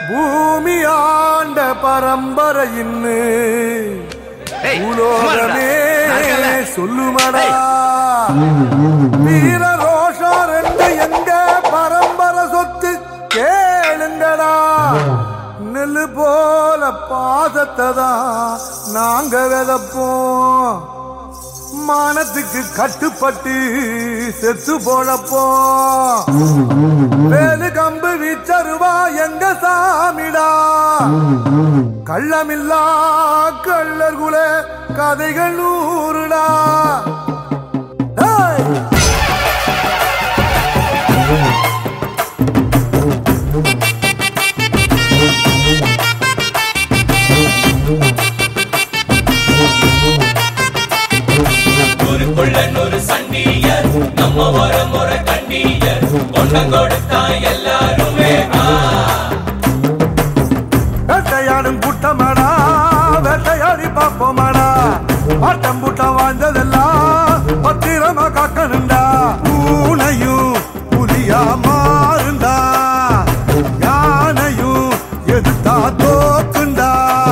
பூமி ஆண்ட பரம்பரையின்னு ஏய், சும்மா இருடா. உலோகமே நான் இருக்கேன்ல. சொல்லுமடா வீர ரோஷம் ரெண்டு எங்க பரம்பரை சொத்து கேளுங்கடா நெல்லு போல பாசத்தை தான் நாங்க விதப்போம் மானத்துக்கு கட்டுப்பட்டு செத்து போழப்போம் வேலு கம்பு வீச்சருவா எங்க சாமிடா கள்ளமில்லா கள்ளர் குல கதைகள் நூறுடா டேய்! ஊருக்குள்ள நூறு சண்டியர் நம்ம ஒரு முறை கண்டியர் ஒன்ன கொடுத்தா எல்லாருமே வேட்டையாடும் கூட்டமாடா வேட்டையாடி பார்ப்போமாடா ஆட்டம் கூட்டம் வாழ்ந்ததெல்லாம் பத்திரமா காக்கணுண்டா பூனையும் புலியா மாறுண்டா யானையும் எதிர்த்தா தோக்குண்டா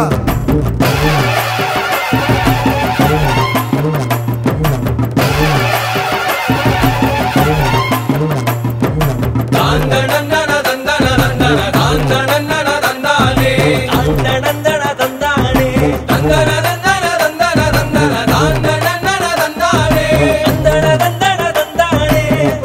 தாந்தனந்தன தந்தன தந்தன தாந்தனந்தன தந்தானே தந்தன தந்தானே தந்தன தந்தன தந்தன தந்தன தாந்தனந்தன தந்தானே தந்தன தந்தன தந்தானே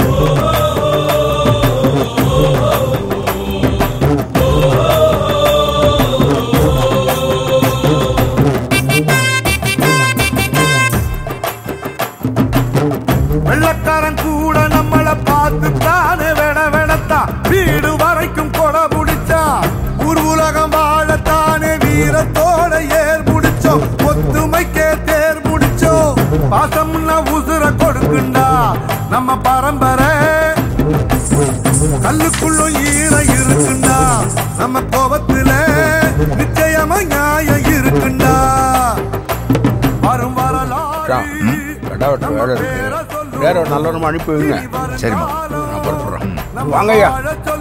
வெள்ளக்காரன் கூட நம்மள பார்த்து தானே வெட வெடத்தா வீடு வரைக்கும் கொடை புடிச்சா ஊர் உலகம் வாழத்தானே வீரத்தோட ஏர் முடிச்சோம் ஒத்துமைக்கே தேர் முடிச்சோம் பாசம்னா உசுர கொடுக்குண்டா நம்ம பரம்பரை கல்லுக்குள்ளும் ஈரம் இருக்குண்டா நம்ம கோபத்துல நிச்சயமா நியாயம் இருக்குண்டா வரும் வரலாறு ம், ரெண்டாவது வேலை இருக்கு. வேற ஒரு நல்ல ஒரு அனுப்பி வைங்க சரிம்மா. நான் புறப்படுறேன் வாங்கய்யா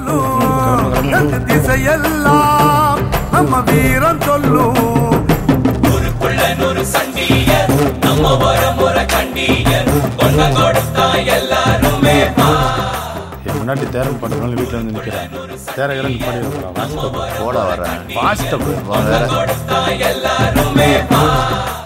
திசையெல்லாம் நம்ம வீரம் சொல்லும் ஊருக்குள்ள நூறு சண்டியர் நம்ம ஒரு முறை கண்டியர் ஒன்ன கொடுத்தா எல்லாருமே என் முன்னாடி தேரம் பண்ணுறவங்க வீட்டில் வந்து நிற்கிறேன் தேர இறங்கி பாடி வைக்கலாம் போட வரேன் ஃபாஸ்ட்டாக போய் வேற கொடுத்தா எல்லாருமே